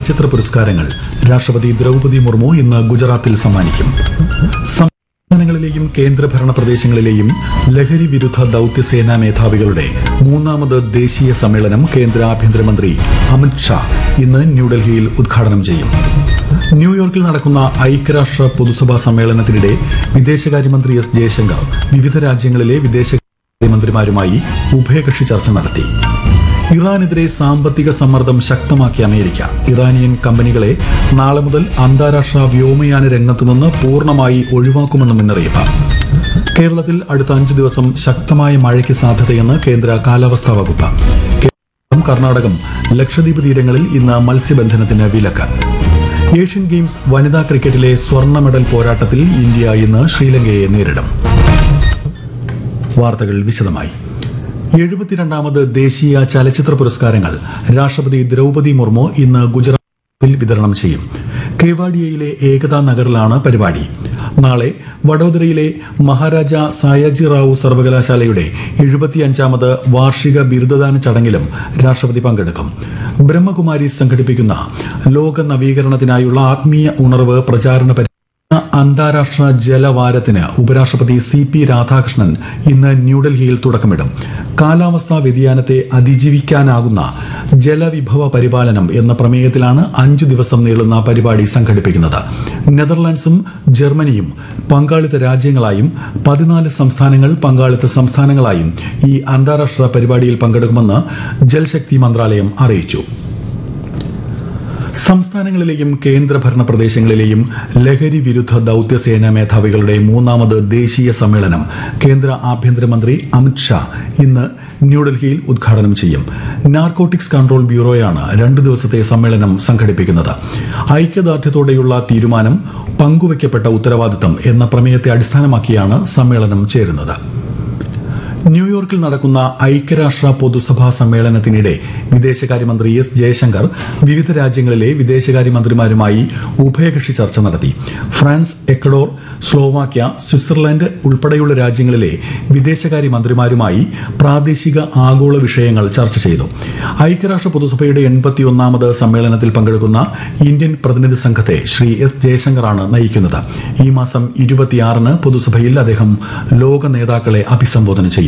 ചലച്ചിത്ര പുരസ്കാരങ്ങൾ രാഷ്ട്രപതി ദ്രൗപദി മുർമു ഇന്ന് ഗുജറാത്തിൽ സമ്മാനിക്കും സംസ്ഥാനങ്ങളിലെയും കേന്ദ്രഭരണ പ്രദേശങ്ങളിലെയും ലഹരി വിരുദ്ധ ദൌത്യസേനാ മേധാവികളുടെ മൂന്നാമത് ദേശീയ സമ്മേളനം കേന്ദ്ര ആഭ്യന്തരമന്ത്രി അമിത് ഷാ ഇന്ന് ന്യൂഡൽഹിയിൽ ഉദ്ഘാടനം ചെയ്യും ന്യൂയോർക്കിൽ നടക്കുന്ന ഐക്യരാഷ്ട്ര പൊതുസഭാ സമ്മേളനത്തിനിടെ വിദേശകാര്യമന്ത്രി എസ് ജയശങ്കർ വിവിധ രാജ്യങ്ങളിലെ വിദേശകാര്യമന്ത്രിമാരുമായി ഉഭയകക്ഷി ചർച്ച നടത്തി ഇറാനെതിരെ സാമ്പത്തിക സമ്മർദ്ദം ശക്തമാക്കിയ അമേരിക്ക ഇറാനിയൻ കമ്പനികളെ നാളെ മുതൽ അന്താരാഷ്ട്ര വ്യോമയാന രംഗത്തു നിന്ന് പൂർണ്ണമായി ഒഴിവാക്കുമെന്ന് മുന്നറിയിപ്പ് കേരളത്തിൽ അടുത്ത അഞ്ചു ദിവസം ശക്തമായ മഴയ്ക്ക് സാധ്യതയെന്ന് കേന്ദ്ര കാലാവസ്ഥാ വകുപ്പ് കേരളം കർണാടകം ലക്ഷദ്വീപ് തീരങ്ങളിൽ ഇന്ന് മത്സ്യബന്ധനത്തിന് വിലക്ക് ഏഷ്യൻ ഗെയിംസ് വനിതാ ക്രിക്കറ്റിലെ സ്വർണ്ണ മെഡൽ പോരാട്ടത്തിൽ ഇന്ത്യ ഇന്ന് ശ്രീലങ്കയെ നേരിടും വാർത്തകൾ വിശദമായി എഴുപത്തിരണ്ടാമത് ദേശീയ ചലച്ചിത്ര പുരസ്കാരങ്ങൾ രാഷ്ട്രപതി ദ്രൗപദി മുർമു ഇന്ന് ഗുജറാത്തിൽ വിതരണം ചെയ്യും കേവാഡിയയിലെ ഏകതാ നഗറിലാണ് പരിപാടി നാളെ വഡോദരയിലെ മഹാരാജ സായാജി റാവു സർവകലാശാലയുടെ എഴുപത്തിയഞ്ചാമത് വാർഷിക ബിരുദദാന ചടങ്ങിലും രാഷ്ട്രപതി പങ്കെടുക്കും ബ്രഹ്മകുമാരി സംഘടിപ്പിക്കുന്ന ലോക നവീകരണത്തിനായുള്ള ആത്മീയ ഉണർവ് പ്രചാരണ പരി- അന്താരാഷ്ട്ര ജലവാരത്തിന് ഉപരാഷ്ട്രപതി സി പി രാധാകൃഷ്ണൻ ഇന്ന് ന്യൂഡൽഹിയിൽ തുടക്കമിടും കാലാവസ്ഥാ വ്യതിയാനത്തെ അതിജീവിക്കാനാകുന്ന ജലവിഭവ പരിപാലനം എന്ന പ്രമേയത്തിലാണ് അഞ്ചു ദിവസം നീളുന്ന പരിപാടി സംഘടിപ്പിക്കുന്നത് നെതർലാൻഡ്സും ജർമ്മനിയും പങ്കാളിത്ത രാജ്യങ്ങളായും പതിനാല് സംസ്ഥാനങ്ങൾ പങ്കാളിത്ത സംസ്ഥാനങ്ങളായും ഈ അന്താരാഷ്ട്ര പരിപാടിയിൽ പങ്കെടുക്കുമെന്ന് ജൽശക്തി മന്ത്രാലയം അറിയിച്ചു സംസ്ഥാനങ്ങളിലെയും കേന്ദ്രഭരണ പ്രദേശങ്ങളിലെയും ലഹരി വിരുദ്ധ ദൌത്യസേനാ മേധാവികളുടെ മൂന്നാമത് ദേശീയ സമ്മേളനം കേന്ദ്ര ആഭ്യന്തരമന്ത്രി അമിത് ഷാ ഇന്ന് ന്യൂഡൽഹിയിൽ ഉദ്ഘാടനം ചെയ്യും നാർക്കോട്ടിക്സ് കൺട്രോൾ ബ്യൂറോയാണ് രണ്ടു ദിവസത്തെ സമ്മേളനം സംഘടിപ്പിക്കുന്നത് ഐക്യദാർഢ്യത്തോടെയുള്ള തീരുമാനം പങ്കുവയ്ക്കപ്പെട്ട ഉത്തരവാദിത്തം എന്ന പ്രമേയത്തെ അടിസ്ഥാനമാക്കിയാണ് സമ്മേളനം ചേരുന്നത് ന്യൂയോർക്കിൽ നടക്കുന്ന ഐക്യരാഷ്ട്ര പൊതുസഭാ സമ്മേളനത്തിനിടെ വിദേശകാര്യമന്ത്രി എസ് ജയശങ്കർ വിവിധ രാജ്യങ്ങളിലെ വിദേശകാര്യമന്ത്രിമാരുമായി ഉഭയകക്ഷി ചർച്ച നടത്തി ഫ്രാൻസ് എക്കഡോർ സ്ലോവാക്യ സ്വിറ്റ്സർലൻഡ് ഉൾപ്പെടെയുള്ള രാജ്യങ്ങളിലെ വിദേശകാര്യമന്ത്രിമാരുമായി പ്രാദേശിക ആഗോള വിഷയങ്ങൾ ചർച്ച ചെയ്തു ഐക്യരാഷ്ട്ര പൊതുസഭയുടെ എൺപത്തിയൊന്നാമത് സമ്മേളനത്തിൽ പങ്കെടുക്കുന്ന ഇന്ത്യൻ പ്രതിനിധി സംഘത്തെ ശ്രീ എസ് ജയശങ്കറാണ് നയിക്കുന്നത് ഈ മാസം ഇരുപത്തിയാറിന് പൊതുസഭയിൽ അദ്ദേഹം ലോക നേതാക്കളെ അഭിസംബോധന ചെയ്യും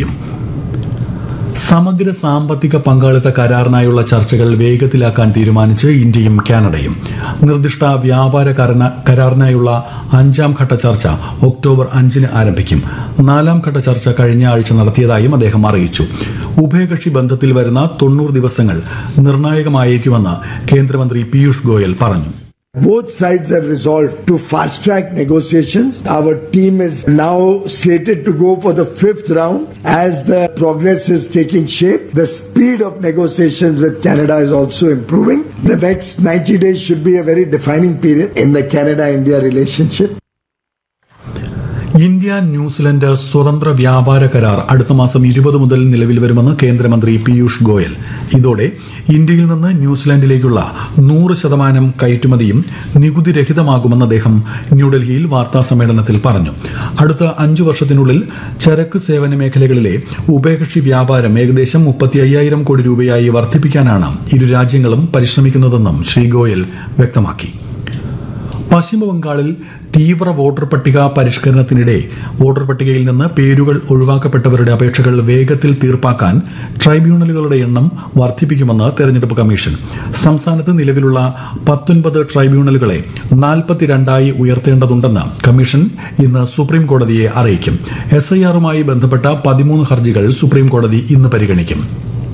സമഗ്ര സാമ്പത്തിക പങ്കാളിത്ത കരാറിനായുള്ള ചർച്ചകൾ വേഗത്തിലാക്കാൻ തീരുമാനിച്ച് ഇന്ത്യയും കാനഡയും നിർദ്ദിഷ്ട വ്യാപാര കരന- കരാറിനായുള്ള അഞ്ചാം ഘട്ട ചർച്ച ഒക്ടോബർ അഞ്ചിന് ആരംഭിക്കും നാലാം ഘട്ട ചർച്ച കഴിഞ്ഞ ആഴ്ച നടത്തിയതായും അദ്ദേഹം അറിയിച്ചു ഉഭയകക്ഷി ബന്ധത്തിൽ വരുന്ന തൊണ്ണൂറ് ദിവസങ്ങൾ നിർണായകമായേക്കുമെന്ന് കേന്ദ്രമന്ത്രി പീയൂഷ് ഗോയൽ പറഞ്ഞു Both sides have resolved to fast track negotiations. Our team is now slated to go for the fifth round as the progress is taking shape. The speed of negotiations with Canada is also improving. The next 90 days should be a very defining period in the Canada India relationship. India New Zealand സ്വതന്ത്ര വ്യാപാര കരാർ അടുത്ത മാസം ഇരുപത് മുതൽ നിലവിൽ വരുമെന്ന് കേന്ദ്രമന്ത്രി പീയൂഷ് ഗോയൽ ഇതോടെ ഇന്ത്യയിൽ നിന്ന് ന്യൂസിലാൻഡിലേക്കുള്ള നൂറ് ശതമാനം കയറ്റുമതിയും നികുതി രഹിതമാകുമെന്ന് അദ്ദേഹം ന്യൂഡൽഹിയിൽ വാർത്താ സമ്മേളനത്തിൽ പറഞ്ഞു അടുത്ത അഞ്ചു വർഷത്തിനുള്ളിൽ ചരക്ക് സേവന മേഖലകളിലെ ഉഭയകക്ഷി വ്യാപാരം ഏകദേശം മുപ്പത്തി അയ്യായിരം കോടി രൂപയായി വർദ്ധിപ്പിക്കാനാണ് ഇരു രാജ്യങ്ങളും പരിശ്രമിക്കുന്നതെന്നും ശ്രീ ഗോയൽ വ്യക്തമാക്കി പശ്ചിമബംഗാളിൽ തീവ്ര വോട്ടർ പട്ടിക പരിഷ്കരണത്തിനിടെ വോട്ടർ പട്ടികയിൽ നിന്ന് പേരുകൾ ഒഴിവാക്കപ്പെട്ടവരുടെ അപേക്ഷകൾ വേഗത്തിൽ തീർപ്പാക്കാൻ ട്രൈബ്യൂണലുകളുടെ എണ്ണം വർദ്ധിപ്പിക്കുമെന്ന് തെരഞ്ഞെടുപ്പ് കമ്മീഷൻ സംസ്ഥാനത്ത് നിലവിലുള്ള പത്തൊൻപത് ട്രൈബ്യൂണലുകളെ നാൽപ്പത്തിരണ്ടായി ഉയർത്തേണ്ടതുണ്ടെന്ന് കമ്മീഷൻ ഇന്ന് സുപ്രീം കോടതിയെ അറിയിക്കും എസ് ഐ ആറുമായി ബന്ധപ്പെട്ട പതിമൂന്ന് ഹർജികൾ സുപ്രീം കോടതി ഇന്ന് പരിഗണിക്കും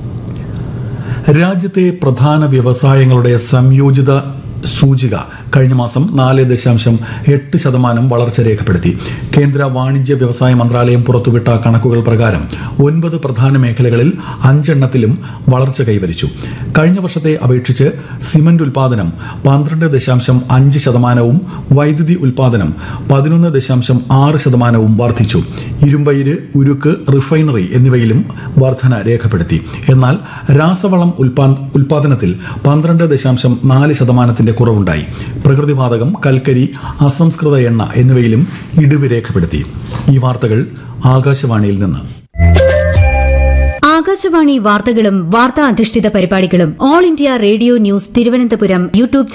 രാജ്യത്തെ പ്രധാന വ്യവസായങ്ങളുടെ സംയോജിത സൂചിക കഴിഞ്ഞ മാസം നാല് ദശാംശം എട്ട് ശതമാനം വളർച്ച രേഖപ്പെടുത്തി കേന്ദ്ര വാണിജ്യ വ്യവസായ മന്ത്രാലയം പുറത്തുവിട്ട കണക്കുകൾ പ്രകാരം ഒൻപത് പ്രധാന മേഖലകളിൽ അഞ്ചെണ്ണത്തിലും വളർച്ച കൈവരിച്ചു കഴിഞ്ഞ വർഷത്തെ അപേക്ഷിച്ച് സിമന്റ് ഉൽപാദനം പന്ത്രണ്ട് ദശാംശം അഞ്ച് ശതമാനവും വൈദ്യുതി ഉൽപാദനം പതിനൊന്ന് ദശാംശം ആറ് ശതമാനവും വർദ്ധിച്ചു ഇരുമ്പയിര് ഉരുക്ക് റിഫൈനറി എന്നിവയിലും വർധന രേഖപ്പെടുത്തി എന്നാൽ രാസവളം ഉൽപാ- ഉൽപാദനത്തിൽ പന്ത്രണ്ട് ദശാംശം നാല് ശതമാനത്തിന്റെ കുറവുണ്ടായി പ്രകൃതിവാതകം കൽക്കരി അസംസ്കൃത എണ്ണ എന്നിവയിലും ഇടിവ് രേഖപ്പെടുത്തി ഈ വാർത്തകൾ ആകാശവാണിയിൽ നിന്ന് ആകാശവാണി വാർത്തകളും വാർത്താ അധിഷ്ഠിത പരിപാടികളും All India Radio News Thiruvananthapuram YouTube